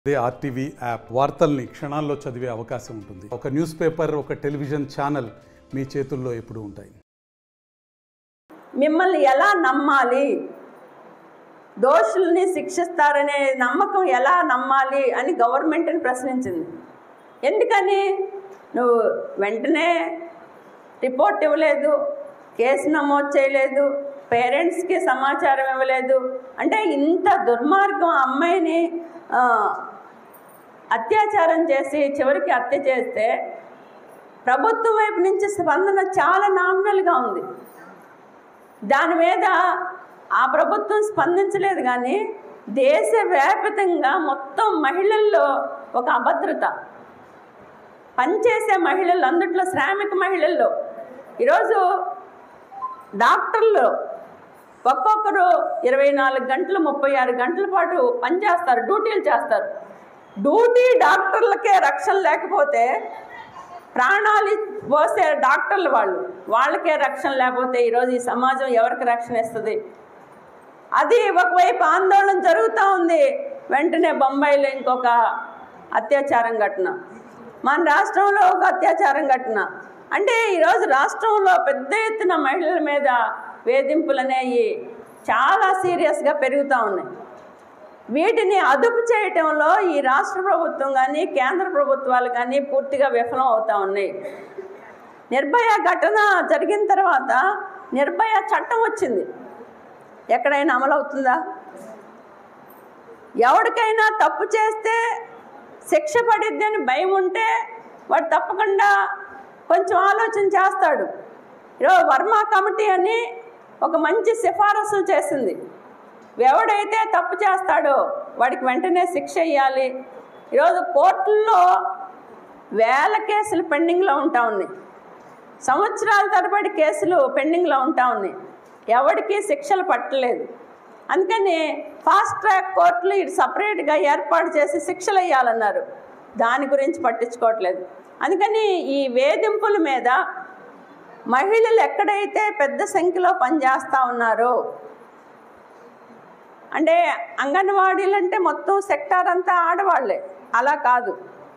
అదే RTV app వార్తల్ని క్షణాల్లో చదివే అవకాశం ఉంటుంది ఒక న్యూస్ పేపర్ ఒక టెలివిజన్ ఛానల్ మీ చేతుల్లో ఎప్పుడూ ఉంటాయి మిమ్మల్ని ఎలా నమ్మాలి దోషుల్ని శిక్షిస్తారనే నమ్మకం ఎలా నమ్మాలి అని గవర్నమెంట్ని ప్రశ్నించింది ఎందుకని నువ్వు వెంటనే రిపోర్ట్ ఇవ్వలేదు కేసు నమోదు చేయలేదు పేరెంట్స్కి సమాచారం ఇవ్వలేదు అంటే ఇంత దుర్మార్గం ఆ అమ్మాయిని ఆ, అత్యాచారం చేసి చివరికి హత్య చేస్తే ప్రభుత్వం వైపు నుంచి స్పందన చాలా నామినల్గా ఉంది దాని మీద ఆ ప్రభుత్వం స్పందించలేదు కానీ దేశవ్యాప్తంగా మొత్తం మహిళల్లో ఒక అభద్రత పనిచేసే మహిళలు అందుట్లో శ్రామిక మహిళల్లో ఈరోజు డాక్టర్లు ఒక్కొక్కరు ఇరవై నాలుగు గంటలు ముప్పై ఆరు గంటల పాటు పనిచేస్తారు డ్యూటీలు చేస్తారు డ్యూటీ డాక్టర్లకే రక్షణ లేకపోతే ప్రాణాలు పోసే డాక్టర్లు వాళ్ళు వాళ్ళకే రక్షణ లేకపోతే ఈరోజు ఈ సమాజం ఎవరికి రక్షణ ఇస్తుంది అది ఒకవైపు ఆందోళన జరుగుతూ ఉంది వెంటనే బొంబాయిలో ఇంకొక అత్యాచారం ఘటన మన రాష్ట్రంలో ఒక అత్యాచారం ఘటన అంటే ఈరోజు రాష్ట్రంలో పెద్ద ఎత్తున మహిళల మీద వేధింపులు అనేవి చాలా సీరియస్గా పెరుగుతూ ఉన్నాయి వీటిని అదుపు చేయటంలో ఈ రాష్ట్ర ప్రభుత్వం కానీ కేంద్ర ప్రభుత్వాలు కానీ పూర్తిగా విఫలం అవుతూ ఉన్నాయి నిర్భయ ఘటన జరిగిన తర్వాత నిర్భయ చట్టం వచ్చింది ఎక్కడైనా అమలు అవుతుందా ఎవరికైనా తప్పు చేస్తే శిక్ష పడిద్ది అని భయం ఉంటే వాడు తప్పకుండా కొంచెం ఆలోచన చేస్తాడు ఈరోజు వర్మ కమిటీ అని ఒక మంచి సిఫారసులు చేసింది ఎవడైతే తప్పు చేస్తాడో వాడికి వెంటనే శిక్ష ఇవ్వాలి ఈరోజు కోర్టుల్లో వేల కేసులు పెండింగ్లో ఉంటా ఉన్నాయి సంవత్సరాల తరబడి కేసులు పెండింగ్లో ఉంటా ఉన్నాయి ఎవరికి శిక్షలు పట్టలేదు అందుకని ఫాస్ట్ ట్రాక్ కోర్టులు ఇటు సపరేట్గా ఏర్పాటు చేసి శిక్షలు వేయాలన్నారు దాని గురించి పట్టించుకోవట్లేదు అందుకని ఈ వేధింపుల మీద మహిళలు ఎక్కడైతే పెద్ద సంఖ్యలో పనిచేస్తూ ఉన్నారో అంటే అంగన్వాడీలు అంటే మొత్తం సెక్టార్ అంతా ఆడవాళ్ళే అలా కాదు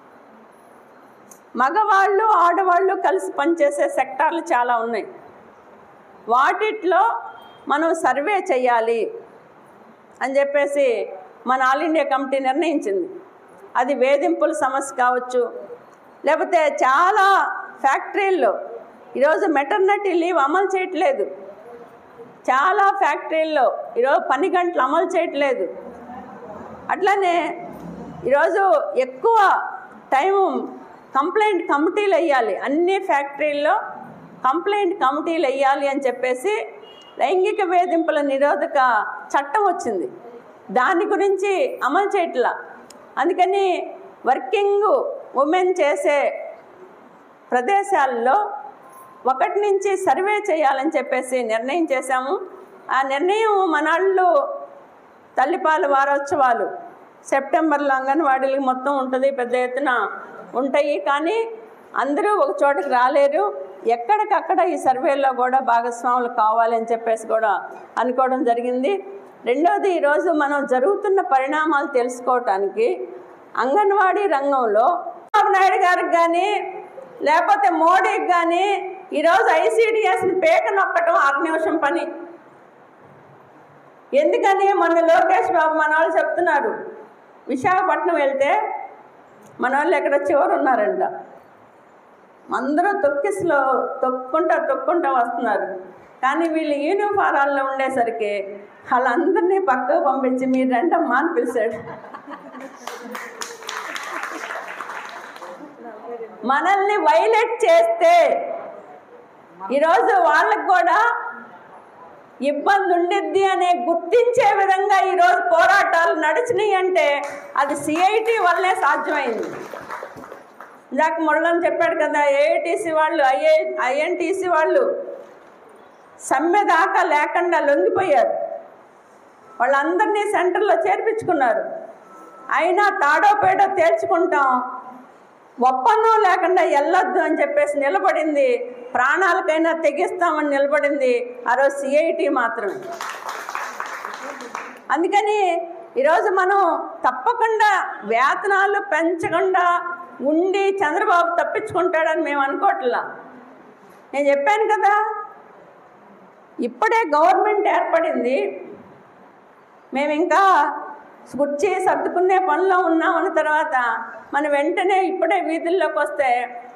మగవాళ్ళు ఆడవాళ్ళు కలిసి పనిచేసే సెక్టార్లు చాలా ఉన్నాయి వాటిట్లో మనం సర్వే చేయాలి అని చెప్పేసి మన ఆల్ ఇండియా కమిటీ నిర్ణయించింది అది వేధింపుల సమస్య కావచ్చు లేకపోతే చాలా ఫ్యాక్టరీల్లో ఈరోజు మెటర్నిటీ లీవ్ అమలు చేయట్లేదు చాలా ఫ్యాక్టరీల్లో ఈరోజు పని గంటలు అమలు చేయట్లేదు అట్లనే ఈరోజు ఎక్కువ టైం కంప్లైంట్ కమిటీలు వేయాలి అన్ని ఫ్యాక్టరీల్లో కంప్లైంట్ కమిటీలు వేయాలి అని చెప్పేసి లైంగిక వేధింపుల నిరోధక చట్టం వచ్చింది దాని గురించి అమలు చేయట్లా అందుకని వర్కింగ్ ఉమెన్ చేసే ప్రదేశాల్లో ఒకటి నుంచి సర్వే చేయాలని చెప్పేసి నిర్ణయం చేశాము ఆ నిర్ణయం మనాళ్ళు తల్లిపాల వారోత్సవాలు సెప్టెంబర్లో అంగన్వాడీలకి మొత్తం ఉంటుంది పెద్ద ఎత్తున ఉంటాయి కానీ అందరూ ఒక చోటకి రాలేరు ఎక్కడికక్కడ ఈ సర్వేలో కూడా భాగస్వాములు కావాలని చెప్పేసి కూడా అనుకోవడం జరిగింది రెండోది ఈరోజు మనం జరుగుతున్న పరిణామాలు తెలుసుకోవటానికి అంగన్వాడీ రంగంలో చంద్రబాబు నాయుడు గారికి కానీ లేకపోతే మోడీకి కానీ ఈరోజు ఐసీడిఎస్ని పేక నొక్కటం ఆరు నిమిషం పని ఎందుకని మొన్న లోకేష్ బాబు మన వాళ్ళు చెప్తున్నారు విశాఖపట్నం వెళ్తే మన వాళ్ళు ఎక్కడ చివరు ఉన్నారంట అందరూ తొక్కిస్లో తొక్కుంటా తొక్కుంటా వస్తున్నారు కానీ వీళ్ళు యూనిఫారాల్లో ఉండేసరికి వాళ్ళందరినీ పక్కకు పంపించి మీరు రండమ్మా అని పిలిచాడు మనల్ని వైలెట్ చేస్తే ఈరోజు వాళ్ళకు కూడా ఇబ్బంది ఉండిద్ది అనే గుర్తించే విధంగా ఈరోజు పోరాటాలు నడిచినాయి అంటే అది సిఐటి వల్లే సాధ్యమైంది ఇందాక మురళని చెప్పాడు కదా ఏఐటీసీ వాళ్ళు ఐఏ ఐఎన్టీసీ వాళ్ళు సమ్మె దాకా లేకుండా లొంగిపోయారు వాళ్ళందరినీ సెంటర్లో చేర్పించుకున్నారు అయినా తాడో పేడో తేల్చుకుంటాం ఒప్పందం లేకుండా వెళ్ళొద్దు అని చెప్పేసి నిలబడింది ప్రాణాలకైనా తెగిస్తామని నిలబడింది ఆ రోజు సిఐటి మాత్రమే అందుకని ఈరోజు మనం తప్పకుండా వేతనాలు పెంచకుండా ఉండి చంద్రబాబు తప్పించుకుంటాడని మేము అనుకోవట్లా నేను చెప్పాను కదా ఇప్పుడే గవర్నమెంట్ ఏర్పడింది మేము ఇంకా కుర్చీ సర్దుకునే పనిలో ఉన్నామన్న తర్వాత మనం వెంటనే ఇప్పుడే వీధుల్లోకి వస్తే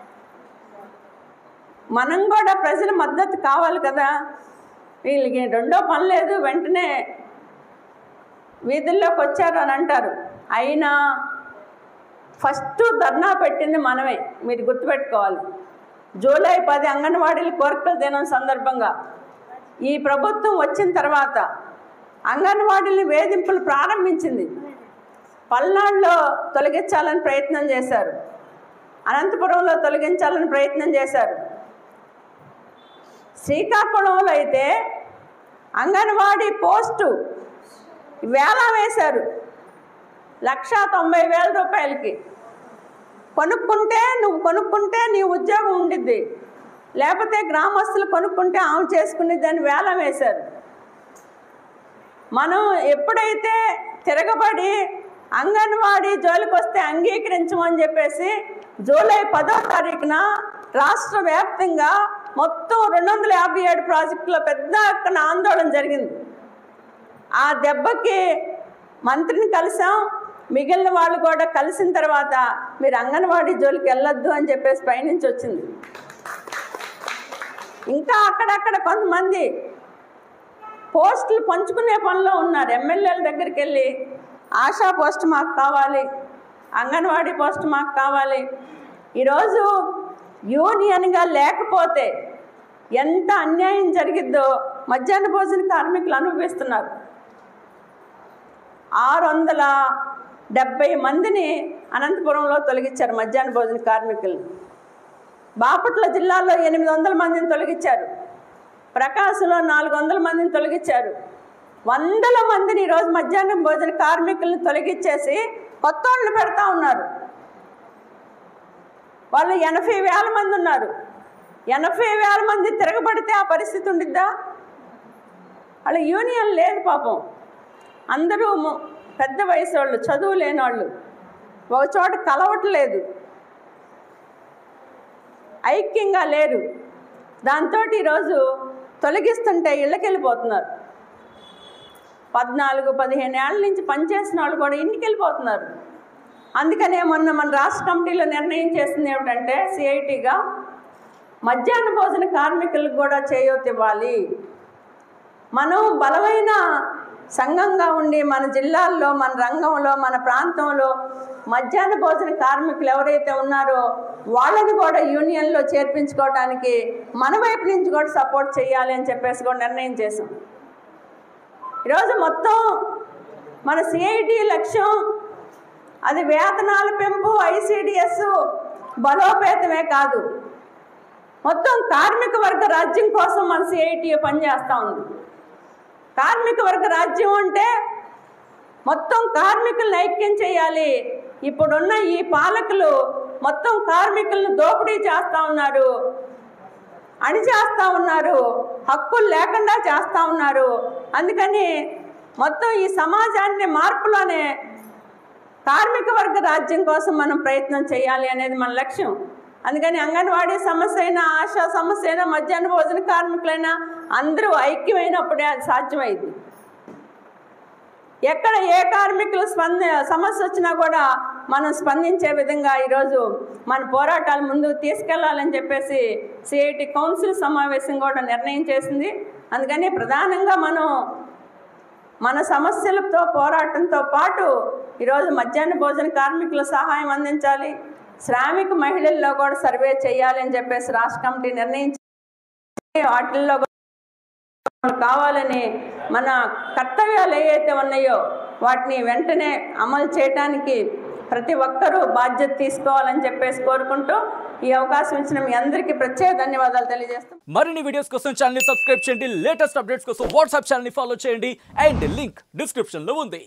మనం కూడా ప్రజల మద్దతు కావాలి కదా వీళ్ళకి రెండో పని లేదు వెంటనే వీధుల్లోకి వచ్చారు అని అంటారు అయినా ఫస్ట్ ధర్నా పెట్టింది మనమే మీరు గుర్తుపెట్టుకోవాలి జూలై పది అంగన్వాడీల కోరికల దినం సందర్భంగా ఈ ప్రభుత్వం వచ్చిన తర్వాత అంగన్వాడీల వేధింపులు ప్రారంభించింది పల్నాడులో తొలగించాలని ప్రయత్నం చేశారు అనంతపురంలో తొలగించాలని ప్రయత్నం చేశారు శ్రీకాకుళంలో అయితే అంగన్వాడీ పోస్టు వేలం వేశారు లక్ష తొంభై వేల రూపాయలకి కొనుక్కుంటే నువ్వు కొనుక్కుంటే నీ ఉద్యోగం ఉండిద్ది లేకపోతే గ్రామస్తులు కొనుక్కుంటే ఆమె చేసుకునేది అని వేలం వేశారు మనం ఎప్పుడైతే తిరగబడి అంగన్వాడీ జోలికి వస్తే అంగీకరించమని చెప్పేసి జూలై పదో తారీఖున రాష్ట్ర వ్యాప్తంగా మొత్తం రెండు వందల యాభై ఏడు ప్రాజెక్టులో పెద్ద ఎత్తున ఆందోళన జరిగింది ఆ దెబ్బకి మంత్రిని కలిసాం మిగిలిన వాళ్ళు కూడా కలిసిన తర్వాత మీరు అంగన్వాడీ జోలికి వెళ్ళొద్దు అని చెప్పేసి పైనుంచి వచ్చింది ఇంకా అక్కడక్కడ కొంతమంది పోస్టులు పంచుకునే పనిలో ఉన్నారు ఎమ్మెల్యేల దగ్గరికి వెళ్ళి ఆశా పోస్ట్ మాకు కావాలి అంగన్వాడీ పోస్ట్ మాకు కావాలి ఈరోజు యూనియన్గా లేకపోతే ఎంత అన్యాయం జరిగిద్దో మధ్యాహ్న భోజన కార్మికులు అనుభవిస్తున్నారు ఆరు వందల డెబ్బై మందిని అనంతపురంలో తొలగించారు మధ్యాహ్న భోజన కార్మికులు బాపట్ల జిల్లాలో ఎనిమిది వందల మందిని తొలగించారు ప్రకాశంలో నాలుగు వందల మందిని తొలగించారు వందల మందిని ఈరోజు మధ్యాహ్నం భోజన కార్మికులను తొలగించేసి కొత్త వాళ్ళని పెడతా ఉన్నారు వాళ్ళు ఎనభై వేల మంది ఉన్నారు ఎనభై వేల మంది తిరగబడితే ఆ పరిస్థితి ఉండిద్దా వాళ్ళ యూనియన్ లేదు పాపం అందరూ ము- పెద్ద వయసు వాళ్ళు చదువు లేని వాళ్ళు ఒక చోట కలవట్లేదు ఐక్యంగా లేరు దాంతో ఈరోజు తొలగిస్తుంటే ఇళ్ళకి వెళ్ళిపోతున్నారు పద్నాలుగు పదిహేను ఏళ్ళ నుంచి పనిచేసిన వాళ్ళు కూడా ఇంటికి వెళ్ళిపోతున్నారు అందుకనే మొన్న మన రాష్ట్ర కమిటీలో నిర్ణయం చేసింది ఏమిటంటే సిఐటిగా మధ్యాహ్న భోజన కార్మికులకు కూడా చేయూత ఇవ్వాలి మనం బలమైన సంఘంగా ఉండి మన జిల్లాల్లో మన రంగంలో మన ప్రాంతంలో మధ్యాహ్న భోజన కార్మికులు ఎవరైతే ఉన్నారో వాళ్ళని కూడా యూనియన్లో చేర్పించుకోవడానికి మన వైపు నుంచి కూడా సపోర్ట్ చేయాలి అని చెప్పేసి కూడా నిర్ణయం చేసాం ఈరోజు మొత్తం మన సిఐటి లక్ష్యం అది వేతనాల పెంపు ఐసిడిఎస్ బలోపేతమే కాదు మొత్తం కార్మిక వర్గ రాజ్యం కోసం మన సిఐటి పనిచేస్తూ ఉంది కార్మిక వర్గ రాజ్యం అంటే మొత్తం కార్మికులను ఐక్యం చేయాలి ఇప్పుడున్న ఈ పాలకులు మొత్తం కార్మికులను దోపిడీ చేస్తూ ఉన్నారు అణిచేస్తూ ఉన్నారు హక్కులు లేకుండా చేస్తూ ఉన్నారు అందుకని మొత్తం ఈ సమాజాన్ని మార్పులోనే కార్మిక వర్గ రాజ్యం కోసం మనం ప్రయత్నం చేయాలి అనేది మన లక్ష్యం అందుకని అంగన్వాడీ సమస్య అయినా ఆశా సమస్య అయినా మధ్యాహ్న భోజన కార్మికులైనా అందరూ ఐక్యమైనప్పుడే అది సాధ్యమైంది ఎక్కడ ఏ కార్మికులు స్పంద సమస్య వచ్చినా కూడా మనం స్పందించే విధంగా ఈరోజు మన పోరాటాలు ముందుకు తీసుకెళ్లాలని చెప్పేసి సిఐటి కౌన్సిల్ సమావేశం కూడా నిర్ణయం చేసింది అందుకని ప్రధానంగా మనం మన సమస్యలతో పోరాటంతో పాటు ఈరోజు మధ్యాహ్న భోజన కార్మికుల సహాయం అందించాలి శ్రామిక మహిళల్లో కూడా సర్వే చేయాలి అని చెప్పేసి రాష్ట్ర కమిటీ నిర్ణయించి వాటిల్లో కూడా కావాలని మన కర్తవ్యాలు ఏవైతే ఉన్నాయో వాటిని వెంటనే అమలు చేయడానికి ప్రతి ఒక్కరూ బాధ్యత తీసుకోవాలని చెప్పేసి కోరుకుంటూ ఈ అవకాశం ఇచ్చిన మీ అందరికీ ప్రత్యేక ధన్యవాదాలు తెలియజేస్తాం మరిన్ని వీడియోస్ కోసం ఛానల్ సబ్స్క్రైబ్ చేయండి లేటెస్ట్ అప్డేట్స్ కోసం వాట్సాప్ ఛానల్ ఫాలో చేయండి అండ్ లింక్ డిస్క్రిప్షన్ లో ఉంది